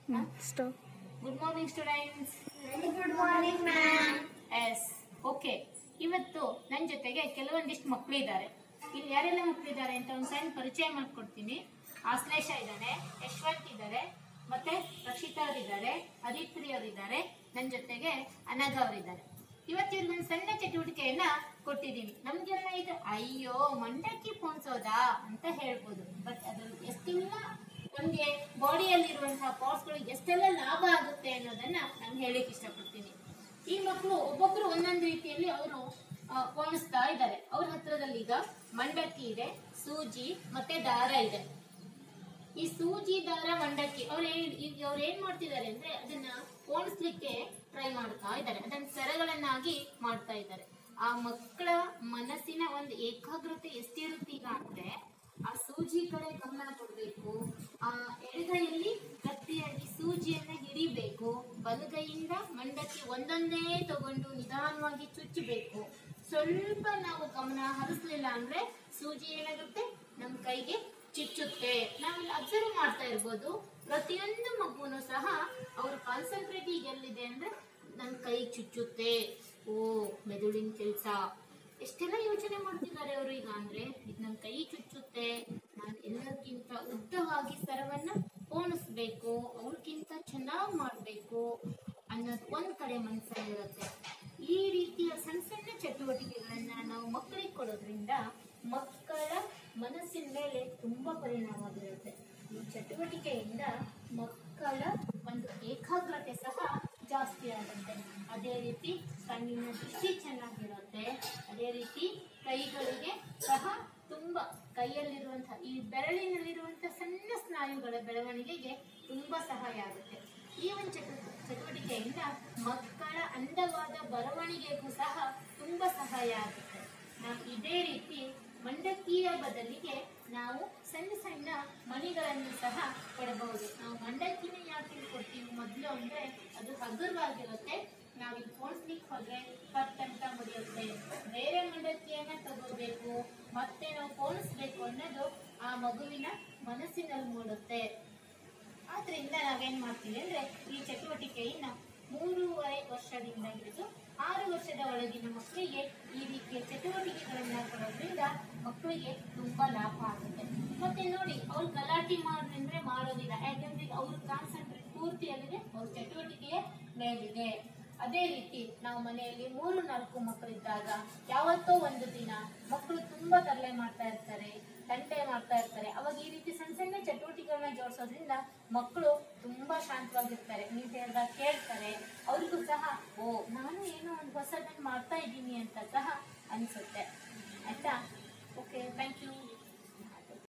stop good morning students good morning ma'am yes okay ಇವತ್ತು ನನ್ನ ಜೊತೆಗೆ ಕೆಲವೊಂದಿಷ್ಟು ಮಕ್ಕಳಿದ್ದಾರೆ ಇಲ್ಲಿ ಯಾರೆಲ್ಲ ಮಕ್ಕಳಿದ್ದಾರೆ ಅಂತ ಒಂದು ಸಣ್ಣ ಪರಿಚಯ ಮಾಡ್ಕೊಡ್ತೀನಿ ಆಶ್ಲೇಷ ಇದ್ದಾನೆ ಯಶವಂತ್ ಇದ್ದಾರೆ ಮತ್ತೆ ರಕ್ಷಿತಾ ಅವರಿದ್ದಾರೆ ಅದಿತ್ರಿ ಅವರಿದ್ದಾರೆ ನನ್ನ ಜೊತೆಗೆ ಅನಘ ಅವರಿದ್ದಾರೆ ಇವತ್ತು ಇವ್ರಿಗೆ ಒಂದು ಸಣ್ಣ ಚಟುವಟಿಕೆಯನ್ನ ಕೊಟ್ಟಿದ್ದೀನಿ ನಮ್ಗೆಲ್ಲ ಇದು ಅಯ್ಯೋ ಮಂಡಕ್ಕಿ ಪೋಣಿಸೋದಾ ಅಂತ ಹೇಳ್ಬೋದು ಬಟ್ ಅದು ಎಷ್ಟೆಲ್ಲ ನಮ್ಗೆ ಬಾಡಿಯಲ್ಲಿರುವಂತಹ ಪಾರ್ಟ್ಸ್ಗಳು ಎಷ್ಟೆಲ್ಲ ಲಾಭ ಆಗುತ್ತೆ ಅನ್ನೋದನ್ನ ನಾನು ಹೇಳಿಕ್ ಇಷ್ಟಪಡ್ತೀನಿ ಈ ಮಕ್ಕಳು ಒಬ್ಬೊಬ್ರು ಒಂದೊಂದು ರೀತಿಯಲ್ಲಿ ಅವರು ಪೋಣಿಸ್ತಾ ಇದ್ದಾರೆ ಅವ್ರ ಹತ್ರದಲ್ಲಿ ಈಗ ಮಂಡಕ್ಕಿ ಇದೆ ಸೂಜಿ ಮತ್ತೆ ದಾರ ಇದೆ ಈ ಸೂಜಿ ದಾರ ಮಂಡಕ್ಕಿ ಅವ್ರು ಈಗ ಅವ್ರು ಏನ್ ಮಾಡ್ತಿದ್ದಾರೆ ಅಂದ್ರೆ ಅದನ್ನ ಪೋಣಿಸ್ಲಿಕ್ಕೆ ಟ್ರೈ ಮಾಡ್ತಾ ಇದ್ದಾರೆ ಅದನ್ನ ಸರಗಳನ್ನಾಗಿ ಮಾಡ್ತಾ ಇದ್ದಾರೆ ಆ ಮಕ್ಕಳ ಮನಸ್ಸಿನ ಒಂದು ಏಕಾಗ್ರತೆ ಎಷ್ಟಿರುತ್ತೆ ಈಗ ಅಂದ್ರೆ ಆ ಸೂಜಿ ಕಡೆ ಗಮನ ಕೊಡ್ಬೇಕು ಆ ಎಡಗೈಯಲ್ಲಿ ಗಟ್ಟಿಯಾಗಿ ಸೂಜಿಯನ್ನ ಹಿಡಿಬೇಕು ಬಲಗೈಯಿಂದ ಮಂಡಕ್ಕಿ ಒಂದೊಂದೇ ತಗೊಂಡು ನಿಧಾನವಾಗಿ ಚುಚ್ಚಬೇಕು ಸ್ವಲ್ಪ ನಾವು ಗಮನ ಹರಿಸ್ಲಿಲ್ಲ ಅಂದ್ರೆ ಸೂಜಿ ಏನಾಗುತ್ತೆ ನಮ್ ಕೈಗೆ ಚುಚ್ಚುತ್ತೆ ನಾವಿಲ್ಲಿ ಅಬ್ಸರ್ವ್ ಮಾಡ್ತಾ ಇರ್ಬೋದು ಪ್ರತಿಯೊಂದು ಮಗುನು ಸಹ ಅವ್ರ ಕಾನ್ಸಂಟ್ರೇಟ್ ಈಗ ಎಲ್ಲಿದೆ ಅಂದ್ರೆ ನನ್ ಕೈ ಚುಚ್ಚುತ್ತೆ ಓ ಮೆದುಳಿನ ಕೆಲ್ಸ ಎಷ್ಟೆಲ್ಲ ಯೋಚನೆ ಮಾಡ್ತಿದ್ದಾರೆ ಅವರು ಈಗ ಅಂದ್ರೆ ಇದು ನನ್ ಕೈ ಚುಚ್ಚುತ್ತೆ ನಾನು ಎಲ್ಲರಿಗಿಂತ ಉದ್ದವಾಗಿ ಸರವನ್ನ ಪೋಣಿಸ್ಬೇಕು ಅವ್ರಿಗಿಂತ ಚೆನ್ನಾಗಿ ಮಾಡ್ಬೇಕು ಅನ್ನೋದು ಒಂದ್ ಕಡೆ ಮನಸ್ಸಲ್ಲಿರುತ್ತೆ ಈ ರೀತಿಯ ಸಣ್ಣ ಸಣ್ಣ ಚಟುವಟಿಕೆಗಳನ್ನ ನಾವು ಮಕ್ಕಳಿಗೆ ಕೊಡೋದ್ರಿಂದ ಮಕ್ಕಳ ಮನಸ್ಸಿನ ಮೇಲೆ ತುಂಬಾ ಪರಿಣಾಮ ಬೀರುತ್ತೆ ಈ ಚಟುವಟಿಕೆಯಿಂದ ಮಕ್ಕಳ ಒಂದು ಏಕಾಗ್ರತೆ ಸಹ ಜಾಸ್ತಿ ಆಗುತ್ತೆ ಅದೇ ರೀತಿ ಕಣ್ಣಿನ ದೃಷ್ಟಿ ಚೆನ್ನಾಗಿರುತ್ತೆ ಅದೇ ರೀತಿ ಕೈಗಳಿಗೆ ಸಹ ತುಂಬಾ ಕೈಯಲ್ಲಿರುವಂತಹ ಈ ಬೆರಳಿನಲ್ಲಿರುವಂತಹ ಸಣ್ಣ ಸ್ನಾಯುಗಳ ಬೆಳವಣಿಗೆಗೆ ತುಂಬಾ ಸಹಾಯ ಆಗುತ್ತೆ ಈ ಒಂದು ಚಟು ಚಟುವಟಿಕೆಯಿಂದ ಮಕ್ಕಳ ಅಂದವಾದ ಬರವಣಿಗೆಗೂ ಸಹ ತುಂಬಾ ಸಹಾಯ ಆಗುತ್ತೆ ನಾವು ಇದೇ ರೀತಿ ಮಂಡಕ್ಕಿಯ ಬದಲಿಗೆ ನಾವು ಸಣ್ಣ ಸಣ್ಣ ಮಣಿಗಳನ್ನು ಸಹ ಕೊಡಬಹುದು ನಾವು ಮಂಡಕ್ಕಿನ ಯಾಕೆ ಕೊಡ್ತೀವಿ ಮೊದಲು ಅಂದ್ರೆ ಅದು ಹಗುರವಾಗಿರುತ್ತೆ ನಾವು ಇಲ್ಲಿ ಪೋಣಿಸ್ಲಿಕ್ಕೆ ಹೋದ್ರೆ ಕಟ್ ಅಂತ ಮುಡಿಯುತ್ತೆ ಬೇರೆ ಮಂಡಕ್ಕಿಯನ್ನ ತಗೋಬೇಕು ಮತ್ತೆ ನಾವು ಪೋಣಿಸ್ಬೇಕು ಅನ್ನೋದು ಆ ಮಗುವಿನ ಮನಸ್ಸಿನಲ್ಲಿ ಮೂಡುತ್ತೆ ಆದ್ರಿಂದ ನಾವೇನ್ ಮಾಡ್ತೀವಿ ಅಂದ್ರೆ ಈ ಚಟುವಟಿಕೆಯನ್ನ ಮೂರುವರೆ ವರ್ಷದಿಂದ ಹಿಡಿದು ಆರು ವರ್ಷದ ಒಳಗಿನ ಮಕ್ಕಳಿಗೆ ಈ ರೀತಿಯ ಚಟುವಟಿಕೆಗಳನ್ನ ಕೊಡೋದ್ರಿಂದ ಮಕ್ಕಳಿಗೆ ತುಂಬಾ ಲಾಭ ಆಗುತ್ತೆ ಮತ್ತೆ ನೋಡಿ ಅವ್ರು ಗಲಾಟೆ ಮಾಡಿದ್ರೆ ಮಾಡೋದಿಲ್ಲ ಯಾಕಂದ್ರೆ ಅವ್ರ ಕಾನ್ಸಂಟ್ರೇಟ್ ಪೂರ್ತಿಯಲ್ಲಿದೆ ಅವ್ರ ಚಟುವಟಿಕೆಯ ಮೇಲಿದೆ ಅದೇ ರೀತಿ ನಾವು ಮನೆಯಲ್ಲಿ ಮೂರು ನಾಲ್ಕು ಮಕ್ಕಳಿದ್ದಾಗ ಯಾವತ್ತೋ ಒಂದು ದಿನ ಮಕ್ಕಳು ತುಂಬಾ ತರಲೆ ಮಾಡ್ತಾ ಇರ್ತಾರೆ ತಂಟೆ ಮಾಡ್ತಾ ಇರ್ತಾರೆ ಅವಾಗ ಈ ರೀತಿ ಸಣ್ಣ ಸಣ್ಣ ಚಟುವಟಿಕೆಗಳನ್ನ ಜೋಡಿಸೋದ್ರಿಂದ ಮಕ್ಕಳು ತುಂಬಾ ಶಾಂತವಾಗಿರ್ತಾರೆ ನೀವು ಹೇಳಿದಾಗ ಕೇಳ್ತಾರೆ ಅವ್ರಿಗೂ ಸಹ ಓ ನಾನು ಏನೋ ಒಂದು ಹೊಸದನ್ನ ಮಾಡ್ತಾ ಇದ್ದೀನಿ ಅಂತ ಸಹ ಅನ್ಸುತ್ತೆ